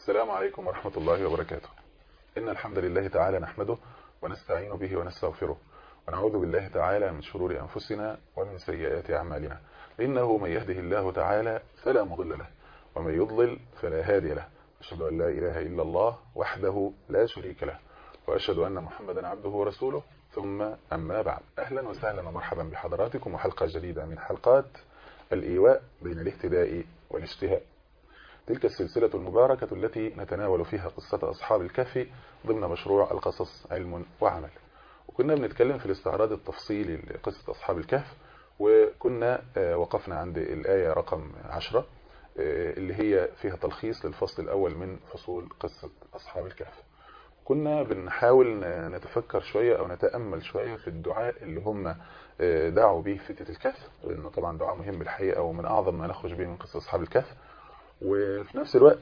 السلام عليكم ورحمة الله وبركاته إن الحمد لله تعالى نحمده ونستعين به ونستغفره ونعوذ بالله تعالى من شرور أنفسنا ومن سيئات أعمالنا إنه من يهده الله تعالى فلا مضل له ومن يضلل فلا هادي له أشهد أن لا إله إلا الله وحده لا شريك له وأشهد أن محمدا عبده ورسوله ثم أما بعد أهلا وسهلا ومرحبا بحضراتكم وحلقة جديدة من حلقات الإيواء بين الاهتداء والاشتهاء تلك السلسلة المباركة التي نتناول فيها قصة أصحاب الكهف ضمن مشروع القصص علم وعمل وكنا بنتكلم في الاستعراض التفصيلي لقصة أصحاب الكهف وكنا وقفنا عند الآية رقم عشرة اللي هي فيها تلخيص للفصل الأول من فصول قصة أصحاب الكهف كنا بنحاول نتفكر شوية أو نتأمل شوية في الدعاء اللي هم دعوا به فتة الكهف لأنه طبعا دعاء مهم الحقيقة ومن أعظم ما نخرج به من قصة أصحاب الكهف وفي نفس الوقت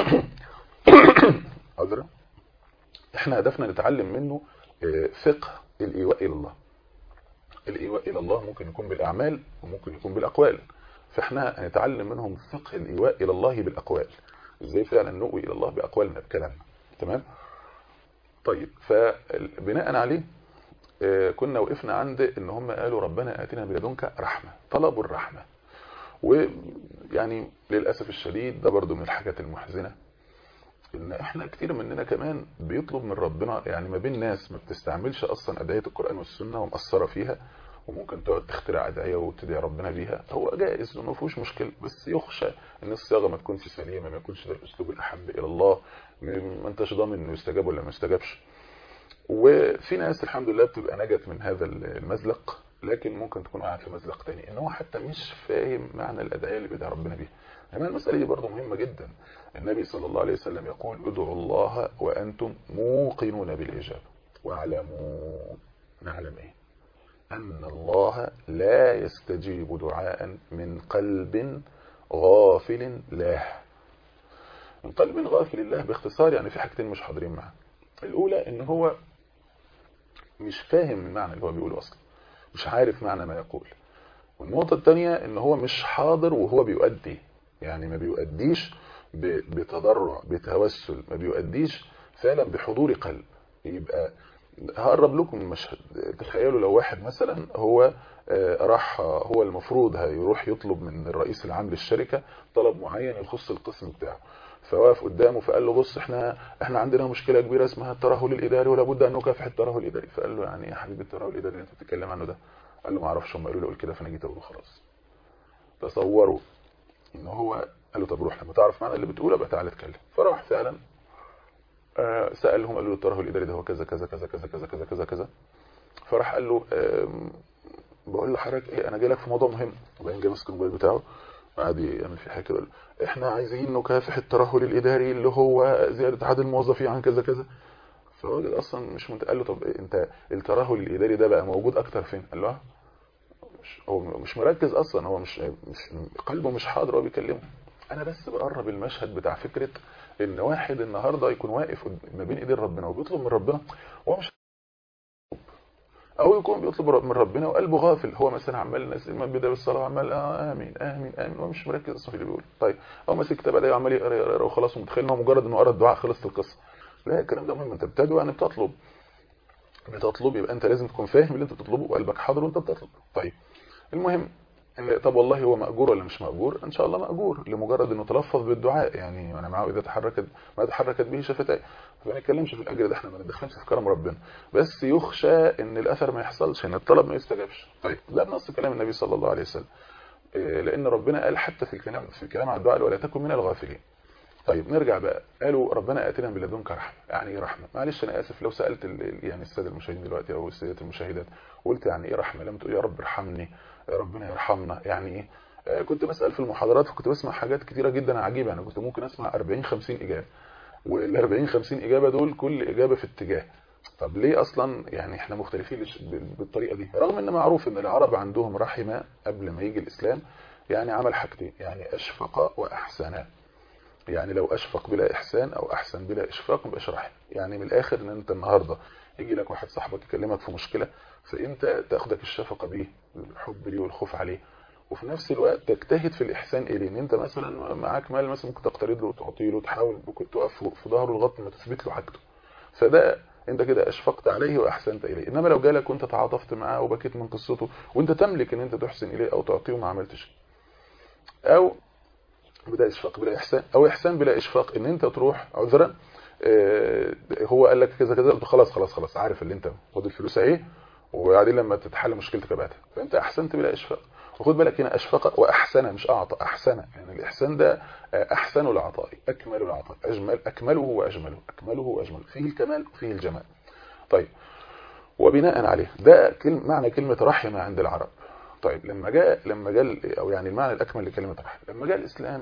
عذرا احنا هدفنا نتعلم منه فقه الإيواء إلى الله الإيواء إلى الله ممكن يكون بالأعمال وممكن يكون بالأقوال فاحنا هنتعلم منهم فقه الإيواء إلى الله بالأقوال ازاي فعلا نؤوي إلى الله بأقوالنا بكلامنا تمام طيب فبناء عليه كنا وقفنا عند ان هم قالوا ربنا آتنا من لدنك رحمة طلبوا الرحمة ويعني للأسف الشديد ده برضو من الحاجات المحزنة ان احنا كتير مننا كمان بيطلب من ربنا يعني ما بين ناس ما بتستعملش اصلا ادعية القرآن والسنة ومقصرة فيها وممكن تقعد تخترع ادعية وتدعي ربنا بيها هو جائز وما فيهوش مشكله بس يخشى ان الصياغه ما تكونش سليمه ما يكونش ده الاسلوب الاحب الى الله ما انتش ضامن انه يستجاب ولا ما يستجابش وفي ناس الحمد لله بتبقى نجت من هذا المزلق لكن ممكن تكون قاعد في مزلق تاني ان هو حتى مش فاهم معنى الادعيه اللي بيدعي ربنا بيها يعني المساله دي برضه مهمه جدا النبي صلى الله عليه وسلم يقول ادعوا الله وانتم موقنون بالاجابه واعلموا نعلم ايه أن الله لا يستجيب دعاء من قلب غافل له من قلب غافل الله باختصار يعني في حاجتين مش حاضرين معاه الأولى إن هو مش فاهم المعنى اللي هو بيقوله أصلا مش عارف معنى ما يقول والنقطة الثانية إن هو مش حاضر وهو بيؤدي يعني ما بيؤديش بتضرع بتوسل ما بيؤديش فعلا بحضور قلب يبقى هقرب لكم المشهد تخيلوا لو واحد مثلا هو راح هو المفروض هيروح يطلب من الرئيس العام للشركة طلب معين يخص القسم بتاعه فوقف قدامه فقال له بص احنا احنا عندنا مشكلة كبيرة اسمها الترهل الاداري ولا بد ان نكافح الترهل الاداري فقال له يعني يا حبيبي الترهل الاداري اللي انت بتتكلم عنه ده قال له ما اعرفش هم قالوا لي قول كده فانا جيت اقول خلاص تصوروا ان هو قال له طب روح لما تعرف معنى اللي بتقوله بقى تعالى اتكلم فراح فعلا سألهم قالوا له الترهل الإداري ده هو كذا كذا كذا كذا كذا كذا كذا كذا فراح قال له بقول له حضرتك ايه انا جاي لك في موضوع مهم وبعدين جه ماسك الموبايل بتاعه وقعد يعمل فيه حاجه كده احنا عايزين نكافح الترهل الاداري اللي هو زياده عدد الموظفين عن كذا كذا فالراجل اصلا مش منت... قال له طب انت الترهل الاداري ده بقى موجود اكتر فين قال له مش هو مش مركز اصلا هو مش مش قلبه مش حاضر وهو بيكلمه انا بس بقرب المشهد بتاع فكره ان واحد النهاردة يكون واقف ما بين ايدين ربنا وبيطلب من ربنا وهو مش او يكون بيطلب من ربنا وقلبه غافل هو مثلا عمال الناس ما بيبدا بالصلاه وعمال آه امين امين امين هو مش مركز اصلا في اللي بيقول طيب هو ماسك كتاب ده وعمال يقرا يقرا وخلاص ومتخيل ان هو مجرد انه قرا الدعاء خلصت القصه لا الكلام ده مهم انت بتدعو يعني بتطلب بتطلب يبقى انت لازم تكون فاهم اللي انت بتطلبه وقلبك حاضر وانت بتطلب طيب المهم طب والله هو مأجور ولا مش مأجور ان شاء الله مأجور لمجرد انه تلفظ بالدعاء يعني انا معه اذا تحركت ما تحركت به شفتاي فما نتكلمش في الاجر ده احنا ما ندخلش في كرم ربنا بس يخشى ان الاثر ما يحصلش ان الطلب ما يستجابش طيب ده بنص كلام النبي صلى الله عليه وسلم لان ربنا قال حتى في الكلام في الكلام على الدعاء ولا تكن من الغافلين طيب نرجع بقى قالوا ربنا اتنا من لدنك رحمه يعني ايه رحمه معلش انا اسف لو سالت يعني الساده المشاهدين دلوقتي او السيدات المشاهدات قلت يعني ايه رحمه لما تقول يا رب ارحمني ربنا يرحمنا يعني ايه كنت بسال في المحاضرات وكنت بسمع حاجات كتيره جدا عجيبه يعني كنت ممكن اسمع 40 50 اجابه وال 40 50 اجابه دول كل اجابه في اتجاه طب ليه اصلا يعني احنا مختلفين بالطريقه دي رغم ان معروف ان العرب عندهم رحمه قبل ما يجي الاسلام يعني عمل حاجتين يعني اشفق واحسن يعني لو اشفق بلا احسان او احسن بلا اشفاق ما يبقاش رحم يعني من الاخر ان انت النهارده يجي لك واحد صاحبك يكلمك في مشكله فانت تاخدك الشفقه بيه الحب ليه والخوف عليه وفي نفس الوقت تجتهد في الاحسان اليه ان انت مثلا معاك مال مثلا ممكن تقترض له وتعطي له وتحاول ممكن تقف في ظهره لغايه ما تثبت له حاجته فده انت كده اشفقت عليه واحسنت اليه انما لو جالك وانت تعاطفت معاه وبكيت من قصته وانت تملك ان انت تحسن اليه او تعطيه وما عملتش او بلا اشفاق بلا احسان او احسان بلا اشفاق ان انت تروح عذرا اه هو قال لك كذا كذا قلت خلاص خلاص خلاص عارف اللي انت خد الفلوس اهي وبعدين لما تتحل مشكلتك بعدها فانت احسنت بلا اشفاق وخد بالك هنا اشفق واحسن مش اعطى احسن يعني الاحسان ده احسن العطاء اكمل العطاء اجمل اكمله واجمله اكمله واجمله فيه الكمال وفيه الجمال طيب وبناء عليه ده كلمة معنى كلمة رحم عند العرب طيب لما جاء لما جاء او يعني المعنى الاكمل لكلمه رحم لما جاء الاسلام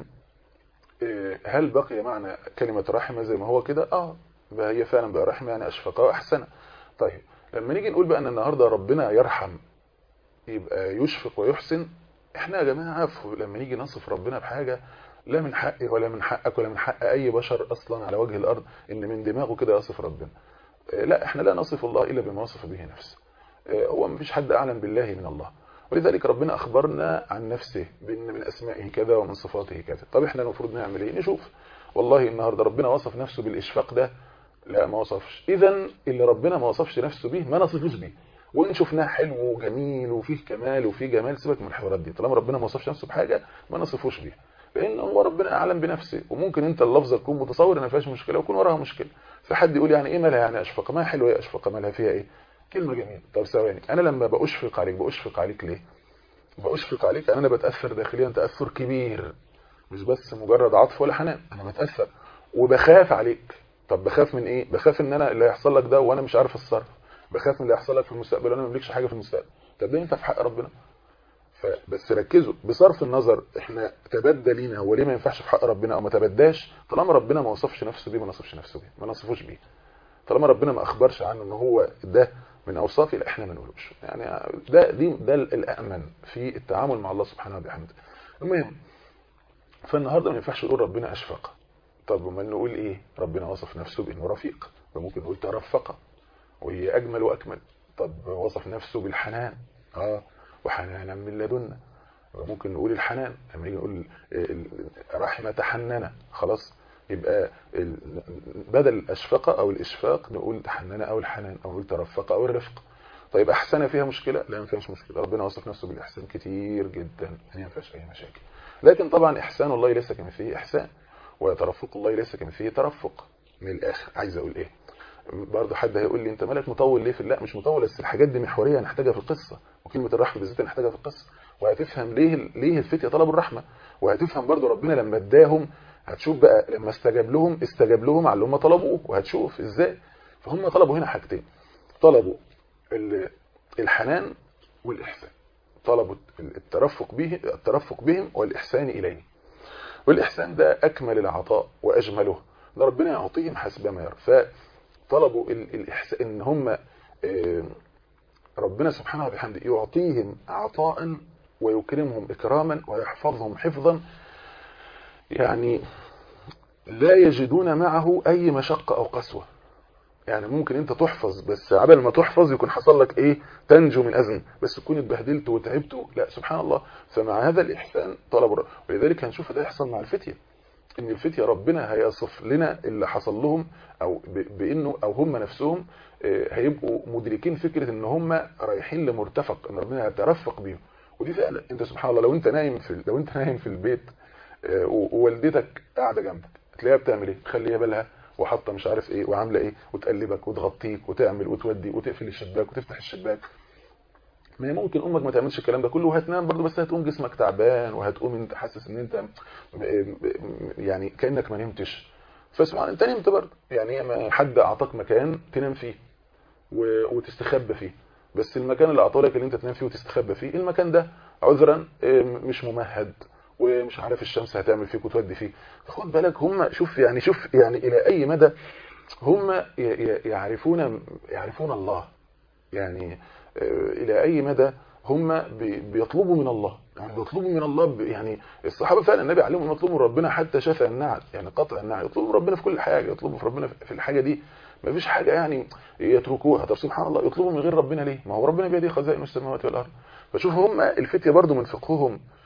هل بقي معنى كلمه رحمه زي ما هو كده اه هي فعلا بقى رحمه يعني اشفق واحسن طيب لما نيجي نقول بقى ان النهارده ربنا يرحم يبقى يشفق ويحسن احنا يا جماعه عفوا لما نيجي نصف ربنا بحاجه لا من حقي ولا من حقك ولا من حق اي بشر اصلا على وجه الارض ان من دماغه كده يصف ربنا لا احنا لا نصف الله الا بما وصف به نفسه هو ما فيش حد اعلم بالله من الله ولذلك ربنا اخبرنا عن نفسه بان من اسمائه كذا ومن صفاته كذا طب احنا المفروض نعمل ايه نشوف والله النهارده ربنا وصف نفسه بالاشفاق ده لا ما وصفش اذا اللي ربنا ما وصفش نفسه به ما نصفوش به وان شفناه حلو وجميل وفيه كمال وفيه جمال سيبك من الحوارات دي طالما ربنا ما وصفش نفسه بحاجه ما نصفوش بيها لان هو ربنا اعلم بنفسه وممكن انت اللفظه تكون متصور ان ما فيهاش مشكله ويكون وراها مشكله فحد يقول يعني ايه مالها يعني اشفق ما حلوه ايه اشفق مالها فيها ايه كلمه جميله طب ثواني انا لما باشفق عليك باشفق عليك ليه باشفق عليك انا بتاثر داخليا تاثر كبير مش بس مجرد عطف ولا حنان انا بتاثر وبخاف عليك طب بخاف من ايه بخاف ان انا اللي هيحصل لك ده وانا مش عارف اتصرف بخاف من اللي هيحصل لك في المستقبل وانا ما بملكش حاجه في المستقبل طب ده ينفع في حق ربنا فبس ركزوا بصرف النظر احنا تبدى لينا هو ليه ما ينفعش في حق ربنا او ما تبداش طالما ربنا ما وصفش نفسه بيه ما نصفش نفسه بيه ما نصفوش بيه طالما ربنا ما اخبرش عنه ان هو ده من اوصافه لا احنا ما نقولوش يعني ده دي ده الامن في التعامل مع الله سبحانه وبحمده المهم فالنهارده ما ينفعش نقول ربنا اشفق طب وما نقول ايه ربنا وصف نفسه بانه رفيق فممكن نقول ترفق وهي اجمل واكمل طب وصف نفسه بالحنان اه وحنانا من لدنا ممكن نقول الحنان لما نيجي نقول رحمه تحنن خلاص يبقى بدل الاشفقه او الاشفاق نقول تحنن او الحنان او نقول ترفق او الرفق طيب احسن فيها مشكله لا ما فيهاش مشكله ربنا وصف نفسه بالاحسان كتير جدا ما فيهاش اي مشاكل لكن طبعا احسان الله ليس كمثله احسان وترفق الله ليس كمثله ترفق من الاخر عايز اقول ايه برضه حد هيقول لي انت مالك مطول ليه في لا مش مطول بس الحاجات دي محوريه هنحتاجها في القصه وكلمه الرحمه بالذات هنحتاجها في القصه وهتفهم ليه ليه الفتيه طلبوا الرحمه وهتفهم برضه ربنا لما اداهم هتشوف بقى لما استجاب لهم استجاب لهم على اللي هم طلبوه وهتشوف ازاي فهم طلبوا هنا حاجتين طلبوا الحنان والاحسان طلبوا الترفق به الترفق بهم والاحسان اليه والاحسان ده اكمل العطاء واجمله ده ربنا يعطيهم حسب ما يرى فطلبوا الاحسان ان هم ربنا سبحانه وبحمده يعطيهم عطاء ويكرمهم اكراما ويحفظهم حفظا يعني لا يجدون معه اي مشقه او قسوه يعني ممكن انت تحفظ بس عبال ما تحفظ يكون حصل لك ايه تنجو من اذن بس تكون اتبهدلت وتعبت لا سبحان الله فمع هذا الاحسان طلب ولذلك هنشوف ده يحصل مع الفتيه ان الفتيه ربنا هيصف لنا اللي حصل لهم او بانه او هم نفسهم هيبقوا مدركين فكره ان هم رايحين لمرتفق ان ربنا هيترفق بيهم ودي فعلا انت سبحان الله لو انت نايم في لو انت نايم في البيت ووالدتك قاعده جنبك تلاقيها بتعمل ايه تخليها بالها وحاطه مش عارف ايه وعامله ايه وتقلبك وتغطيك وتعمل وتودي وتقفل الشباك وتفتح الشباك ما ممكن امك ما تعملش الكلام ده كله وهتنام برضه بس هتقوم جسمك تعبان وهتقوم انت حاسس ان انت يعني كانك ما نمتش فسبحان انت نمت برضه يعني حد اعطاك مكان تنام فيه وتستخبى فيه بس المكان اللي اعطاه لك اللي انت تنام فيه وتستخبى فيه المكان ده عذرا مش ممهد ومش عارف الشمس هتعمل فيك وتودي فيك خد بالك هم شوف يعني شوف يعني الى اي مدى هم يعرفون يعرفون الله يعني الى اي مدى هم بيطلبوا من الله يعني بيطلبوا من الله يعني الصحابه فعلا النبي علمهم يطلبوا ربنا حتى شفى النعل يعني قطع النعل يطلبوا ربنا في كل حاجه يطلبوا في ربنا في الحاجه دي ما فيش حاجه يعني يتركوها طب سبحان الله يطلبوا من غير ربنا ليه ما هو ربنا بيده خزائن السماوات والارض فشوف هم الفتيه برضو من فقههم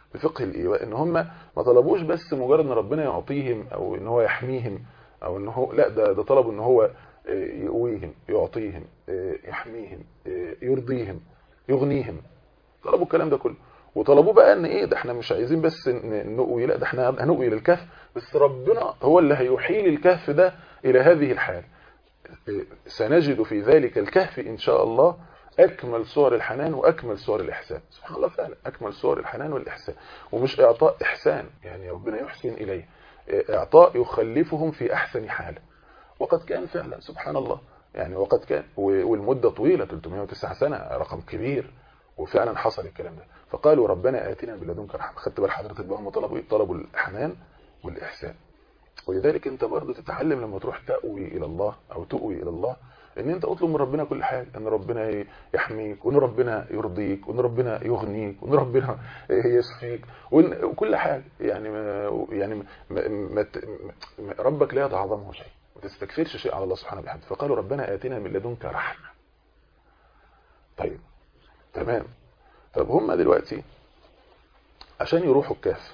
بفقه الايواء ان هم ما طلبوش بس مجرد ان ربنا يعطيهم او ان هو يحميهم او ان هو لا ده ده طلبوا ان هو يقويهم يعطيهم يحميهم يرضيهم يغنيهم طلبوا الكلام ده كله وطلبوه بقى ان ايه ده احنا مش عايزين بس نقوي لا ده احنا هنقوي للكهف بس ربنا هو اللي هيحيل الكهف ده الى هذه الحال سنجد في ذلك الكهف ان شاء الله اكمل صور الحنان واكمل صور الاحسان سبحان الله فعلا اكمل صور الحنان والاحسان ومش اعطاء احسان يعني ربنا يحسن اليه اعطاء يخلفهم في احسن حال وقد كان فعلا سبحان الله يعني وقد كان والمده طويله 309 سنه رقم كبير وفعلا حصل الكلام ده فقالوا ربنا آتنا من لدنك رحمه خدت بال حضرتك بقى هم طلبوا ايه طلبوا الحنان والاحسان ولذلك انت برضو تتعلم لما تروح تأوي الى الله او تؤوي الى الله ان انت اطلب من ربنا كل حاجه ان ربنا يحميك وان ربنا يرضيك وان ربنا يغنيك وان ربنا يشفيك وكل حاجه يعني ما يعني ما ما ربك لا يتعظمه شيء ما تستكثرش شيء على الله سبحانه وتعالى فقالوا ربنا آتنا من لدنك رحمه طيب تمام طب هم دلوقتي عشان يروحوا الكهف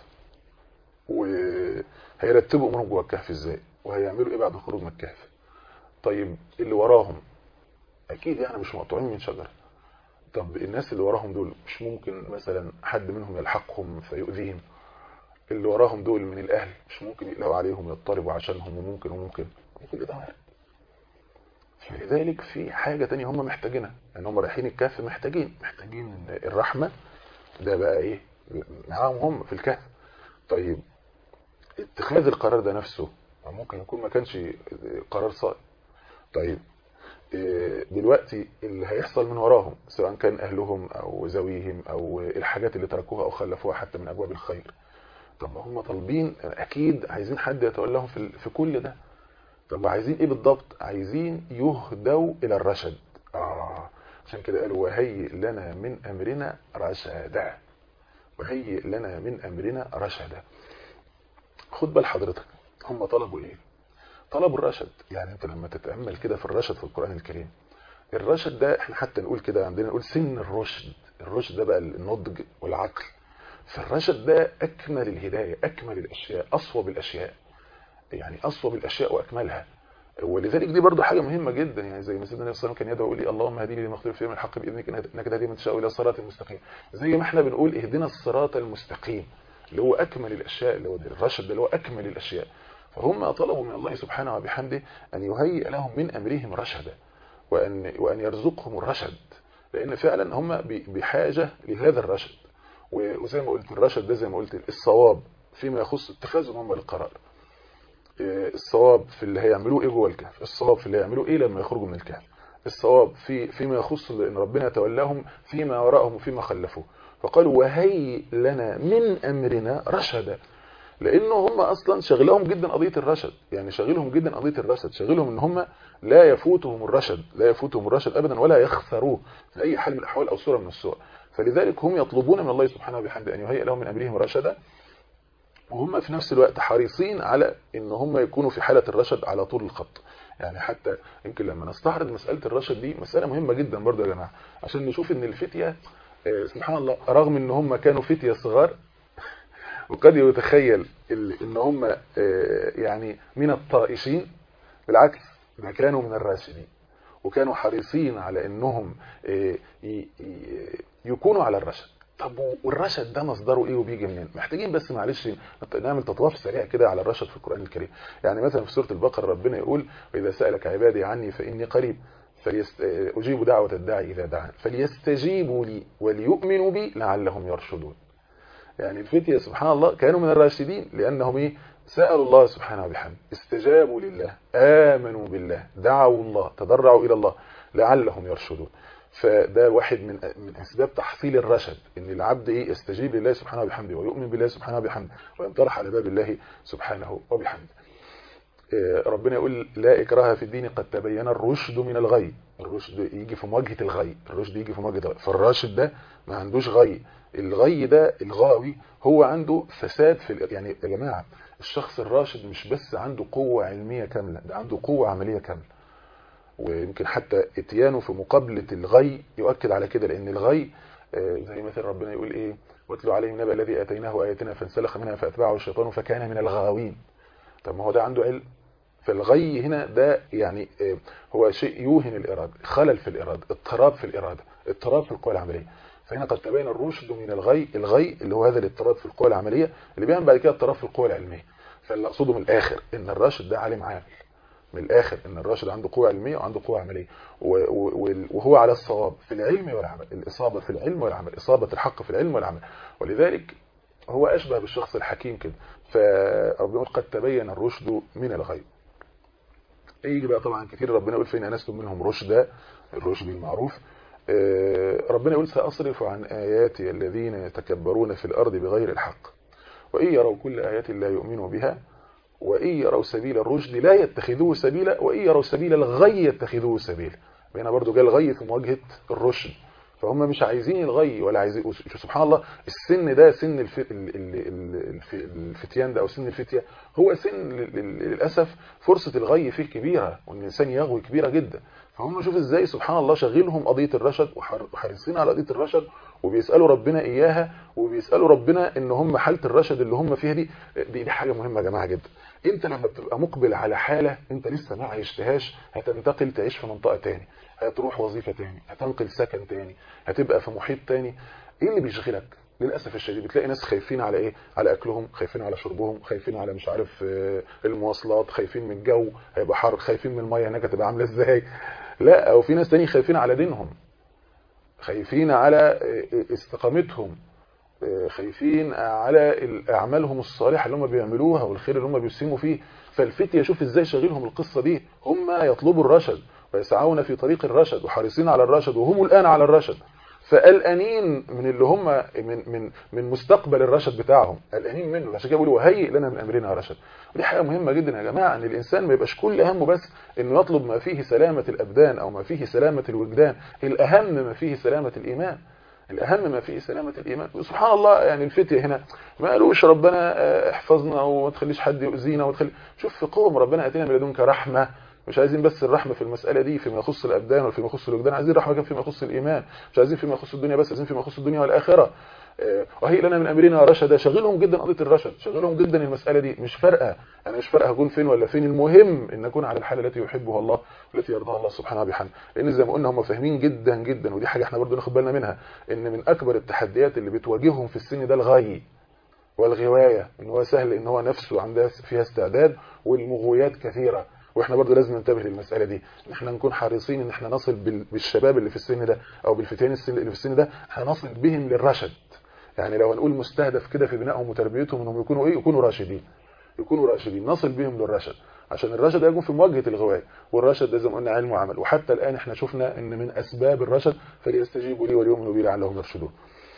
وهيرتبوا امورهم جوه الكهف ازاي وهيعملوا ايه بعد الخروج من الكهف طيب اللي وراهم اكيد يعني مش مقطوعين من شجره طب الناس اللي وراهم دول مش ممكن مثلا حد منهم يلحقهم فيؤذيهم اللي وراهم دول من الاهل مش ممكن يقلقوا عليهم يضطربوا عشانهم وممكن وممكن كل ده وارد فلذلك في حاجة تانية هم محتاجينها ان هم رايحين الكهف محتاجين محتاجين الرحمة ده بقى ايه معاهم هم في الكهف طيب اتخاذ القرار ده نفسه ممكن يكون ما كانش قرار صائب طيب دلوقتي اللي هيحصل من وراهم سواء كان اهلهم او زويهم او الحاجات اللي تركوها او خلفوها حتى من ابواب الخير طب هم طالبين اكيد عايزين حد يتولاهم في في كل ده طب عايزين ايه بالضبط عايزين يهدوا الى الرشد اه عشان كده قالوا وهيئ لنا من امرنا رشدا وهيئ لنا من امرنا رشدا خد بال حضرتك هم طلبوا ايه طلبوا الرشد يعني انت لما تتامل كده في الرشد في القران الكريم الرشد ده احنا حتى نقول كده عندنا نقول سن الرشد الرشد ده بقى النضج والعقل فالرشد ده اكمل الهدايه اكمل الاشياء اصوب الاشياء يعني اصوب الاشياء واكملها ولذلك دي برضو حاجه مهمه جدا يعني زي ما سيدنا النبي صلى الله عليه وسلم كان يدعو يقول لي اللهم هديني لما اختلف فيه من الحق باذنك انك تهدي من تشاء الى الصراط المستقيم زي ما احنا بنقول اهدنا الصراط المستقيم اللي هو اكمل الاشياء اللي هو الرشد اللي هو اكمل الاشياء فهم طلبوا من الله سبحانه وبحمده ان يهيئ لهم من امرهم رشدا وان وان يرزقهم الرشد لان فعلا هم بحاجه لهذا الرشد وزي ما قلت الرشد ده زي ما قلت الصواب فيما يخص اتخاذهم هم القرار الصواب في اللي هيعملوه ايه جوه الكهف الصواب في اللي هيعملوه ايه لما يخرجوا من الكهف الصواب في فيما يخص ان ربنا يتولاهم فيما وراءهم وفيما خلفوه فقالوا وهي لنا من امرنا رشدا لانه هم اصلا شغلهم جدا قضيه الرشد يعني شغلهم جدا قضيه الرشد شغلهم ان هم لا يفوتهم الرشد لا يفوتهم الرشد ابدا ولا يخسروه في اي حال من الاحوال او صوره من الصور فلذلك هم يطلبون من الله سبحانه وبحمده ان يهيئ لهم من امرهم رشدا وهم في نفس الوقت حريصين على ان هم يكونوا في حالة الرشد على طول الخط يعني حتى يمكن لما نستعرض مسألة الرشد دي مسألة مهمة جدا برضه يا جماعة عشان نشوف ان الفتية سبحان الله رغم ان هم كانوا فتية صغار وقد يتخيل ان هم يعني من الطائشين بالعكس ده كانوا من الراشدين وكانوا حريصين على انهم يكونوا على الرشد طب والرشد ده مصدره ايه وبيجي منين محتاجين بس معلش نعمل تطواف سريع كده على الرشد في القرآن الكريم يعني مثلا في سورة البقرة ربنا يقول وإذا سألك عبادي عني فإني قريب فليست... أجيب دعوة الداعي إذا دعان فليستجيبوا لي وليؤمنوا بي لعلهم يرشدون يعني الفتية سبحان الله كانوا من الراشدين لأنهم إيه سألوا الله سبحانه وبحمده استجابوا لله آمنوا بالله دعوا الله تضرعوا إلى الله لعلهم يرشدون فده واحد من من اسباب تحصيل الرشد ان العبد ايه يستجيب لله سبحانه وبحمده ويؤمن بالله سبحانه وبحمده وينطرح على باب الله سبحانه وبحمده ربنا يقول لا اكراه في الدين قد تبين الرشد من الغي الرشد يجي في مواجهه الغي الرشد يجي في مواجهه الغي فالراشد ده ما عندوش غي الغي ده الغاوي هو عنده فساد في يعني يا جماعه الشخص الراشد مش بس عنده قوه علميه كامله ده عنده قوه عمليه كامله ويمكن حتى اتيانه في مقابلة الغي يؤكد على كده لان الغي زي مثلا ربنا يقول ايه واتلو عليهم نبأ الذي اتيناه اياتنا فانسلخ منها فاتبعه الشيطان فكان من الغاوين طب ما هو ده عنده علم فالغي هنا ده يعني هو شيء يوهن الإرادة خلل في الإرادة اضطراب في الإرادة اضطراب في القوى العملية فهنا قد تبين الرشد من الغي الغي اللي هو هذا الاضطراب في القوى العملية اللي بيعمل بعد كده اضطراب في القوى العلمية فاللي أقصده من الآخر إن الراشد ده عالم عامل من الآخر إن الراشد عنده قوة علمية وعنده قوة عملية وهو على الصواب في العلم والعمل الإصابة في العلم والعمل إصابة الحق في العلم والعمل ولذلك هو أشبه بالشخص الحكيم كده فربنا قد تبين الرشد من الغي يجي بقى طبعا كتير ربنا يقول فين انستم منهم رشدا الرشد المعروف ربنا يقول سأصرف عن آياتي الذين يتكبرون في الأرض بغير الحق وإن يروا كل آيات لا يؤمنوا بها وإن يروا سبيل الرشد لا يتخذوه سبيلا وإن يروا سبيل الغي يتخذوه سبيلا هنا برضو جاء الغي في مواجهة الرشد فهم مش عايزين الغي ولا عايزين سبحان الله السن ده سن الف... الفتيان ده او سن الفتية هو سن للاسف فرصة الغي فيه كبيرة وان الانسان يغوي كبيرة جدا فهم شوف ازاي سبحان الله شغلهم قضية الرشد وحريصين على قضية الرشد وبيسألوا ربنا اياها وبيسألوا ربنا ان هم حالة الرشد اللي هم فيها دي دي, دي حاجة مهمة يا جماعة جدا انت لما بتبقى مقبل على حالة انت لسه ما عيشتهاش هتنتقل تعيش في منطقة تاني هتروح وظيفة تاني هتنقل سكن تاني هتبقى في محيط تاني ايه اللي بيشغلك للاسف الشديد بتلاقي ناس خايفين على ايه على اكلهم خايفين على شربهم خايفين على مش عارف المواصلات خايفين من الجو هيبقى حر خايفين من الميه هناك هتبقى عامله ازاي لا او في ناس تاني خايفين على دينهم خايفين على استقامتهم خايفين على اعمالهم الصالحه اللي هم بيعملوها والخير اللي هم بيسهموا فيه فالفتيه شوف ازاي شاغلهم القصه دي هم يطلبوا الرشد ويسعون في طريق الرشد وحريصين على الرشد وهم الآن على الرشد فقلقانين من اللي هم من من من مستقبل الرشد بتاعهم قلقانين منه عشان كده بيقولوا وهيئ لنا من امرنا رشد ودي حاجه مهمه جدا يا جماعه ان الانسان ما يبقاش كل همه بس انه يطلب ما فيه سلامه الابدان او ما فيه سلامه الوجدان الاهم ما فيه سلامه الايمان الأهم ما فيه سلامة الإيمان سبحان الله يعني الفتية هنا ما قالوش ربنا احفظنا وما تخليش حد يؤذينا وتخلي شوف في قوم ربنا أتينا من لدنك رحمة مش عايزين بس الرحمة في المسألة دي فيما يخص الأبدان وفيما يخص الوجدان عايزين رحمة كمان فيما يخص الإيمان مش عايزين فيما يخص الدنيا بس عايزين فيما يخص الدنيا والآخرة وهي لنا من أمرنا رشدا شغلهم جدا قضية الرشد شغلهم جدا المسألة دي مش فارقة أنا مش فارقة هكون فين ولا فين المهم إن أكون على الحالة التي يحبها الله والتي يرضاها الله سبحانه وبحمده لأن زي ما قلنا هم فاهمين جدا جدا ودي حاجة احنا برضو ناخد بالنا منها إن من أكبر التحديات اللي بتواجههم في السن ده الغي والغواية إن هو سهل إن هو نفسه عندها فيها استعداد والمغويات كثيرة واحنا برضو لازم ننتبه للمسألة دي ان احنا نكون حريصين ان احنا نصل بالشباب اللي في السن ده او بالفتيان اللي في السن ده احنا نصل بهم للرشد يعني لو هنقول مستهدف كده في بنائهم وتربيتهم انهم يكونوا ايه يكونوا راشدين يكونوا راشدين نصل بهم للرشد عشان الرشد يكون في مواجهة الغواية والرشد ده زي ما قلنا علم وعمل وحتى الآن احنا شفنا ان من اسباب الرشد فليستجيبوا لي وليؤمنوا بي لعلهم يرشدون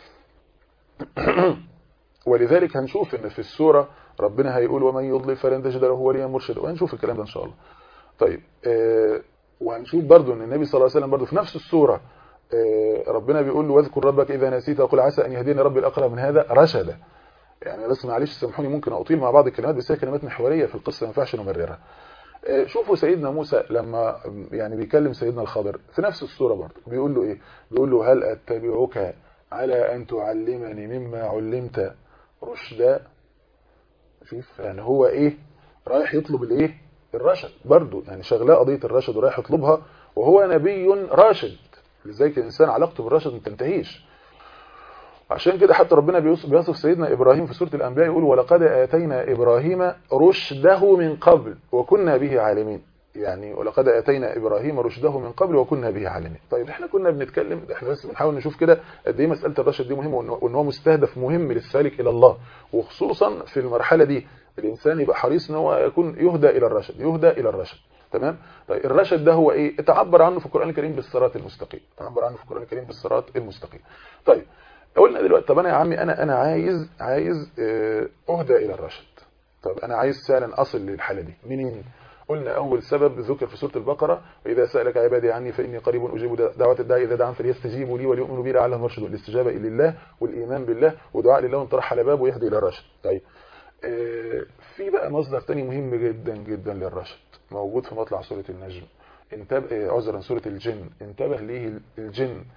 ولذلك هنشوف ان في السورة ربنا هيقول ومن يضلل فلن تجد له وليا مرشدا وهنشوف الكلام ده ان شاء الله طيب آه وهنشوف برضو ان النبي صلى الله عليه وسلم برضو في نفس السورة آه ربنا بيقول له واذكر ربك اذا نسيت وقل عسى ان يهديني ربي الاقرب من هذا رشدا يعني بس معلش سامحوني ممكن اطيل مع بعض الكلمات بس هي كلمات محوريه في القصه ما ينفعش نمررها آه شوفوا سيدنا موسى لما يعني بيكلم سيدنا الخضر في نفس السوره برضو بيقول له ايه بيقول له هل اتبعك على ان تعلمني مما علمت رشدا شوف يعني هو ايه رايح يطلب الايه الرشد برضه يعني شغلاه قضيه الرشد ورايح يطلبها وهو نبي راشد لذلك الانسان علاقته بالرشد ما تنتهيش عشان كده حتى ربنا بيوصف سيدنا ابراهيم في سوره الانبياء يقول ولقد اتينا ابراهيم رشده من قبل وكنا به عالمين يعني ولقد اتينا ابراهيم رشده من قبل وكنا به عالمين طيب احنا كنا بنتكلم احنا بس بنحاول نشوف كده قد ايه مساله الرشد دي مهمه وان هو مستهدف مهم للسالك الى الله وخصوصا في المرحله دي الانسان يبقى حريص ان هو يكون يهدى الى الرشد يهدى الى الرشد تمام طيب الرشد ده هو ايه اتعبر عنه في القران الكريم بالصراط المستقيم تعبر عنه في القران الكريم بالصراط المستقيم طيب قلنا دلوقتي طب انا يا عمي انا انا عايز عايز اهدى الى الرشد طب انا عايز فعلا اصل للحاله دي منين قلنا أول سبب ذكر في سورة البقرة وإذا سألك عبادي عني فإني قريب أجيب دعوة الداعي إذا دعان فليستجيبوا لي وليؤمنوا بي لعلهم يرشدون الاستجابة إلى الله والإيمان بالله ودعاء لله وانطرح على بابه ويهدي إلى الرشد طيب آه في بقى مصدر تاني مهم جدا جدا للرشد موجود في مطلع سورة النجم انتبه عذرا سورة الجن انتبه ليه الجن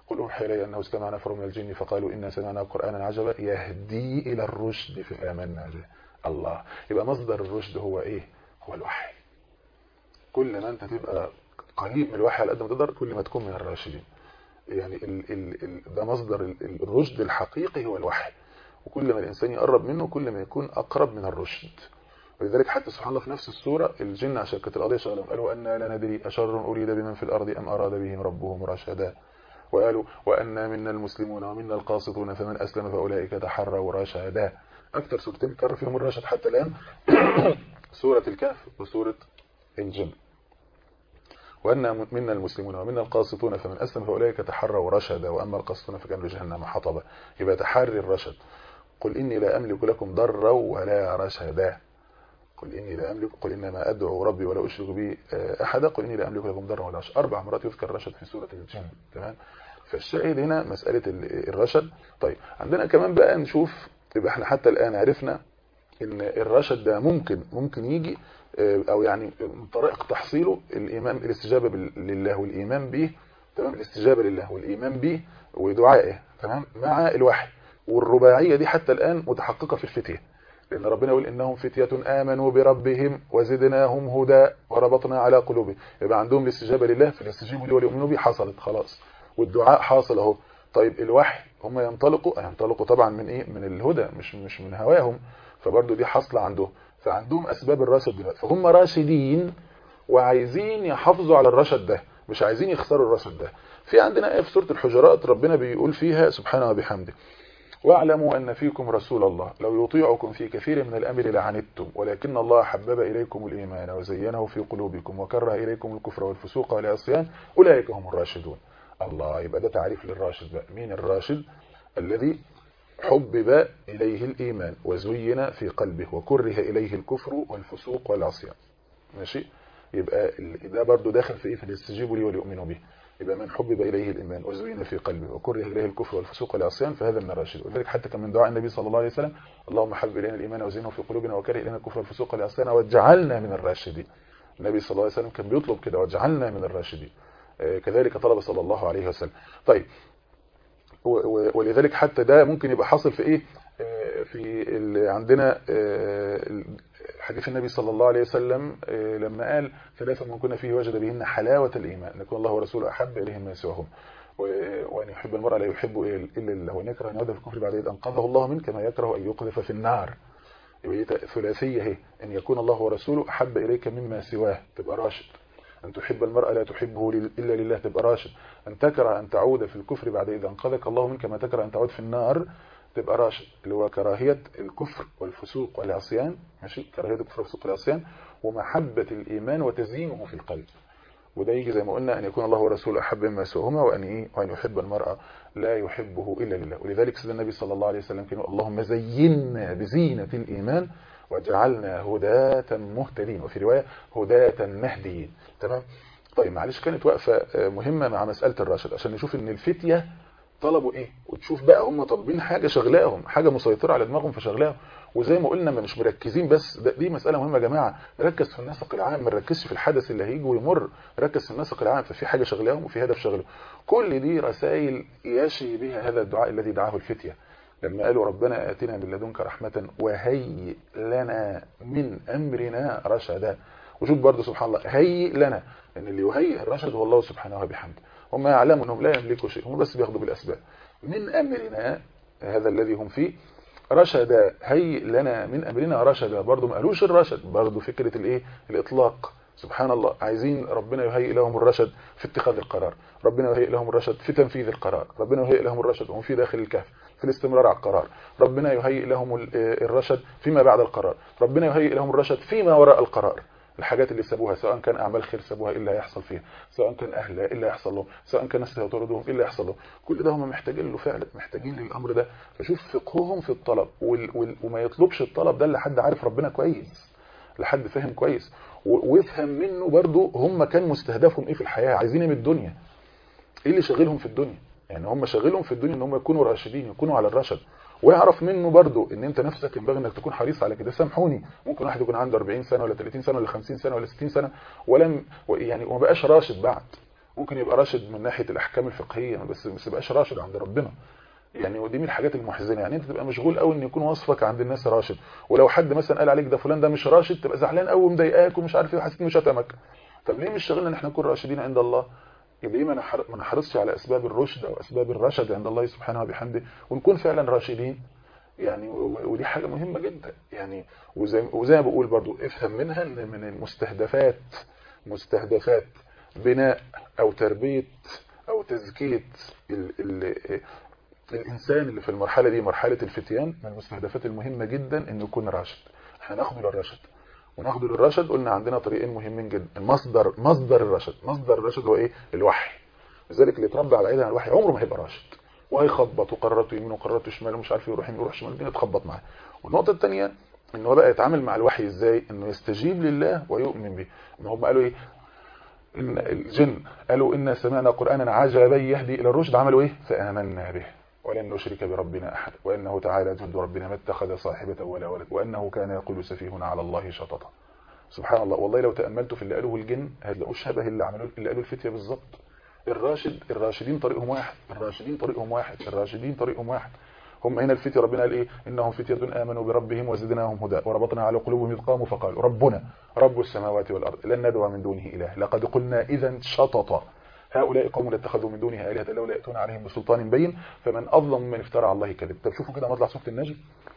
قل اوحي الي انه استمع نفر من الجن فقالوا انا سمعنا قرانا عجبا يهدي الى الرشد فامنا به الله يبقى مصدر الرشد هو ايه هو الوحي كل ما انت تبقى قريب من الوحي على قد ما تقدر كل ما تكون من الراشدين يعني ال ال ال ده مصدر ال الرشد الحقيقي هو الوحي وكل ما الانسان يقرب منه كل ما يكون اقرب من الرشد ولذلك حتى سبحان الله في نفس السورة الجن عشان كانت القضية شغلهم قالوا أن لا ندري أشر أريد بمن في الأرض أم أراد بهم ربهم رشدا وقالوا وأن منا المسلمون ومنا القاسطون فمن أسلم فأولئك تحروا رشدا أكثر سورتين كرر فيهم الرشد حتى الآن سورة الكهف وسورة الجن وأن منا المسلمون ومنا القاسطون فمن أسلم فأولئك تحروا رشدا وأما القاسطون فكانوا لجهنم حطبا يبقى تحري الرشد قل إني لا أملك لكم ضرا ولا رشدا قل إني لا أملك قل إنما أدعو ربي ولا أشرك به أحدا قل إني لا أملك لكم ضرا ولا رشدا أربع مرات يذكر الرشد في سورة الجن تمام فالشاهد هنا مسألة الرشد طيب عندنا كمان بقى نشوف يبقى احنا حتى الآن عرفنا ان الرشد ده ممكن ممكن يجي او يعني من طريق تحصيله الايمان الاستجابه لله والايمان به تمام الاستجابه لله والايمان به ودعائه تمام مع الوحي والرباعيه دي حتى الان متحققه في الفتيه لان ربنا يقول انهم فتيه امنوا بربهم وزدناهم هدى وربطنا على قلوبهم يبقى عندهم الاستجابه لله فالاستجابه له وليؤمنوا به حصلت خلاص والدعاء حاصل اهو طيب الوحي هم ينطلقوا ينطلقوا طبعا من ايه من الهدى مش مش من هواهم فبرضه دي حاصله عندهم فعندهم اسباب الرشد دلوقتي فهم راشدين وعايزين يحافظوا على الرشد ده مش عايزين يخسروا الرشد ده في عندنا ايه في سوره الحجرات ربنا بيقول فيها سبحانه وبحمده واعلموا ان فيكم رسول الله لو يطيعكم في كثير من الامر لعنتم ولكن الله حبب اليكم الايمان وزينه في قلوبكم وكره اليكم الكفر والفسوق والعصيان اولئك هم الراشدون الله يبقى ده تعريف للراشد بقى مين الراشد الذي حبب إليه الإيمان وزين في قلبه وكره إليه الكفر والفسوق والعصيان ماشي يبقى ده برضو داخل في إيه في الاستجيب لي وليؤمنوا به يبقى من حبب إليه الإيمان وزين في قلبه وكره إليه الكفر والفسوق والعصيان فهذا من الراشد ولذلك حتى كان من دعاء النبي صلى الله عليه وسلم اللهم حبب إلينا الإيمان وزينه في قلوبنا وكره إلينا الكفر والفسوق والعصيان واجعلنا من الراشدين النبي صلى الله عليه وسلم كان بيطلب كده واجعلنا من الراشدين كذلك طلب صلى الله عليه وسلم طيب ولذلك حتى ده ممكن يبقى حاصل في ايه في عندنا حديث النبي صلى الله عليه وسلم لما قال ثلاثة من كنا فيه وجد بهن حلاوة الإيمان أن يكون الله ورسوله أحب إليهم ما سواهم وأن يحب المرء لا يحب إلا الله وأن يكره أن يهدى في الكفر بعد إذ أنقذه الله منه كما يكره أن يقذف في النار ثلاثية هي أن يكون الله ورسوله أحب إليك مما سواه تبقى راشد أن تحب المرء لا تحبه إلا لله تبقى راشد أن تكره أن تعود في الكفر بعد إذا أنقذك الله منك ما تكره أن تعود في النار تبقى راشد اللي هو كراهية الكفر والفسوق والعصيان ماشي كراهية الكفر والفسوق والعصيان ومحبة الإيمان وتزيينه في القلب وده يجي زي ما قلنا أن يكون الله ورسوله أحب مما سواهما وأن إيه وأن يحب المرأة لا يحبه إلا لله ولذلك سيدنا النبي صلى الله عليه وسلم كان اللهم زينا بزينة الإيمان وجعلنا هداة مهتدين وفي رواية هداة مهديين تمام طيب معلش كانت وقفة مهمة مع مسألة الراشد عشان نشوف ان الفتية طلبوا ايه وتشوف بقى هم طالبين حاجة شغلاهم حاجة مسيطرة على دماغهم فشغلاهم وزي ما قلنا ما مش مركزين بس دي مسألة مهمة يا جماعة ركز في النسق العام ما نركزش في الحدث اللي هيجي ويمر ركز في النسق العام ففي حاجة شغلاهم وفي هدف شغله كل دي رسائل يشي بها هذا الدعاء الذي دعاه الفتية لما قالوا ربنا آتنا من لدنك رحمة وهيئ لنا من أمرنا رشدا وشوف برضه سبحان الله هيئ لنا ان اللي يهيئ الرشد هو الله سبحانه وبحمده هم يعلموا انهم لا يملكوا شيء هم بس بياخدوا بالاسباب من امرنا هذا الذي هم فيه رشدا هيئ لنا من امرنا رشدا برضه ما قالوش الرشد برضه فكره الايه الاطلاق سبحان الله عايزين ربنا يهيئ لهم الرشد في اتخاذ القرار ربنا يهيئ لهم الرشد في تنفيذ القرار ربنا يهيئ لهم الرشد وهم في داخل الكهف في الاستمرار على القرار ربنا يهيئ لهم الرشد فيما بعد القرار ربنا يهيئ لهم الرشد فيما وراء القرار الحاجات اللي سابوها سواء كان اعمال خير سابوها ايه اللي هيحصل فيها سواء كان اهل ايه اللي هيحصل لهم سواء كان ناس هيطردهم ايه اللي هيحصل لهم كل ده هم محتاجين له فعلا محتاجين للامر ده فشوف فقههم في الطلب وال وال وما يطلبش الطلب ده لحد عارف ربنا كويس لحد فاهم كويس ويفهم منه برضو هم كان مستهدفهم ايه في الحياه عايزين ايه من الدنيا ايه اللي شاغلهم في الدنيا يعني هم شاغلهم في الدنيا ان هم يكونوا راشدين يكونوا على الرشد ويعرف منه برضو ان انت نفسك ينبغي انك تكون حريص على كده سامحوني ممكن واحد يكون عنده 40 سنه ولا 30 سنه ولا 50 سنه ولا 60 سنه ولم يعني وما بقاش راشد بعد ممكن يبقى راشد من ناحيه الاحكام الفقهيه بس ما يبقاش راشد عند ربنا يعني ودي من الحاجات المحزنه يعني انت تبقى مشغول قوي ان يكون وصفك عند الناس راشد ولو حد مثلا قال عليك ده فلان ده مش راشد تبقى زعلان قوي ومضايقاك ومش عارف ايه وحاسس انه شتمك طب ليه مش شغلنا ان احنا نكون راشدين عند الله ليه ما نحرصش على اسباب الرشد او اسباب الرشد عند الله سبحانه وبحمده ونكون فعلا راشدين يعني ودي حاجه مهمه جدا يعني وزي وزي ما بقول برضو افهم منها ان من المستهدفات مستهدفات بناء او تربيه او تزكيه ال ال الانسان اللي في المرحله دي مرحله الفتيان من المستهدفات المهمه جدا انه يكون راشد احنا ناخده للرشد وناخده للرشد قلنا عندنا طريقين مهمين جدا المصدر مصدر الرشد مصدر الرشد هو ايه الوحي لذلك اللي اتربى على ايدنا الوحي عمره ما هيبقى راشد وهيخبط وقررته يمين وقررته شمال ومش عارف يروح يمين يروح شمال الدنيا تخبط معاه والنقطه الثانيه ان هو بقى يتعامل مع الوحي ازاي انه يستجيب لله ويؤمن به ان هم قالوا ايه ان الجن قالوا إنا سمعنا قرآنا عجبا يهدي إلى الرشد عملوا إيه فآمنا به ولن نشرك بربنا أحد وأنه تعالى جد ربنا ما اتخذ صاحبة ولا ولد وأنه كان يقول سفيهنا على الله شططا سبحان الله والله لو تأملتوا في اللي قالوه الجن هتلاقوا شبه اللي عملوه اللي قالوا الفتية بالظبط الراشد الراشدين طريقهم واحد الراشدين طريقهم واحد الراشدين طريقهم واحد هم هنا الفتية ربنا قال ايه انهم فتية امنوا بربهم وزدناهم هدى وربطنا على قلوبهم اذ قاموا فقالوا ربنا رب السماوات والارض لن ندعو من دونه اله لقد قلنا اذا شططا هؤلاء قوم اتخذوا من دونه الهه لولا ياتون عليهم بسلطان بين فمن اظلم من افترى على الله كذب طب شوفوا كده مطلع سوره النجم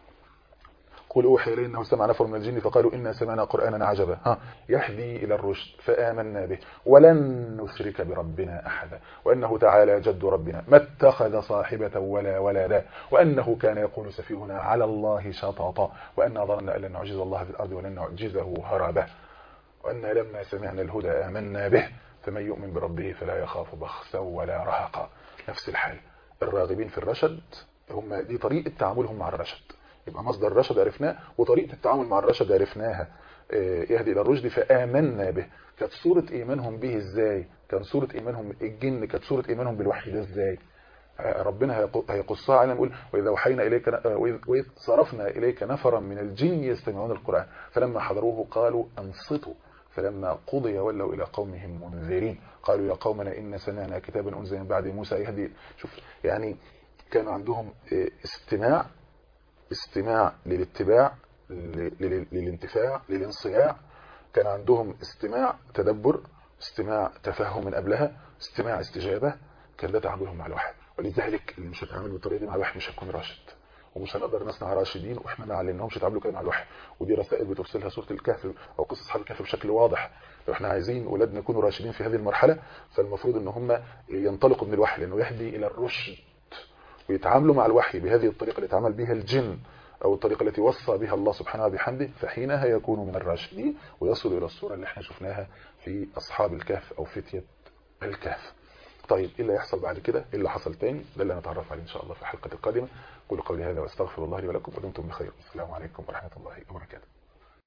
قل اوحي الي انه سمع نفر من الجن فقالوا انا سمعنا قرانا عجبا ها يهدي الى الرشد فامنا به ولن نشرك بربنا احدا وانه تعالى جد ربنا ما اتخذ صاحبه ولا ولدا وانه كان يقول سفيهنا على الله شططا وانا ظننا ان لن نعجز الله في الارض ولن نعجزه هربا وأنا لما سمعنا الهدى آمنا به فمن يؤمن بربه فلا يخاف بخسا ولا رهقا نفس الحال الراغبين في الرشد هم دي طريقة تعاملهم مع الرشد يبقى مصدر الرشد عرفناه وطريقة التعامل مع الرشد عرفناها يهدي إلى الرشد فآمنا به كانت صورة إيمانهم به إزاي كان صورة إيمانهم الجن كانت صورة إيمانهم بالوحي ده إزاي ربنا هيقصها علينا يقول وإذا وحينا إليك وإذ صرفنا إليك نفرا من الجن يستمعون القرآن فلما حضروه قالوا أنصتوا فلما قضي ولوا إلى قومهم منذرين قالوا يا قومنا إن سمعنا كتابا أنزل من بعد موسى يهدي شوف يعني كان عندهم استماع استماع للاتباع للانتفاع للانصياع كان عندهم استماع تدبر استماع تفهم من قبلها استماع استجابة كان ده تعاملهم مع الوحي ولذلك اللي مش هيتعامل بالطريقه دي مع الوحي مش هيكون راشد ومش هنقدر نصنع راشدين واحنا ما علمناهمش يتعاملوا كده مع الوحي ودي رسائل بترسلها سوره الكهف او قصص اصحاب الكهف بشكل واضح لو احنا عايزين اولادنا يكونوا راشدين في هذه المرحله فالمفروض ان هم ينطلقوا من الوحي لانه يهدي الى الرشد ويتعاملوا مع الوحي بهذه الطريقه اللي اتعامل بها الجن او الطريقه التي وصى بها الله سبحانه وبحمده فحينها يكونوا من الراشدين ويصلوا الى الصوره اللي احنا شفناها في اصحاب الكهف او فتيه الكهف طيب ايه اللي هيحصل بعد كده ايه اللي حصل تاني ده اللي هنتعرف عليه ان شاء الله في الحلقه القادمه قولوا قولي هذا واستغفر الله لي ولكم ودمتم بخير السلام عليكم ورحمه الله وبركاته